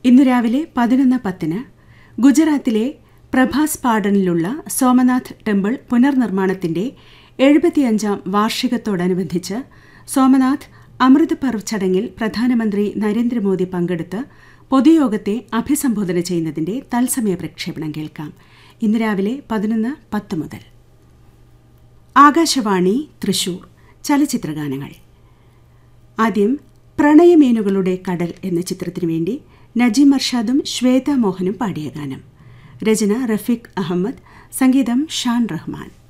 ഇന്ന് രാവിലെ പതിനൊന്ന് പത്തിന് ഗുജറാത്തിലെ പ്രഭാസ് പാടനിലുള്ള സോമനാഥ് ടെമ്പിൾ പുനർനിർമ്മാണത്തിന്റെ എഴുപത്തിയഞ്ചാം വാർഷികത്തോടനുബന്ധിച്ച് സോമനാഥ് അമൃത് പർവ് ചടങ്ങിൽ പ്രധാനമന്ത്രി നരേന്ദ്രമോദി പങ്കെടുത്ത് പൊതുയോഗത്തെ അഭിസംബോധന ചെയ്യുന്നതിന്റെ തത്സമയ പ്രക്ഷേപണം കേൾക്കാം ഇന്ന് രാവിലെ പതിനൊന്ന് പത്ത് മുതൽ ആകാശവാണി തൃശൂർ ചലച്ചിത്രഗാനങ്ങൾ ആദ്യം പ്രണയമീനുകളുടെ കടൽ എന്ന ചിത്രത്തിനു വേണ്ടി നജീം അർഷാദും ശ്വേത മോഹനും പാടിയ ഗാനം രചന റഫീഖ് അഹമ്മദ് സംഗീതം ഷാൻ റഹ്മാൻ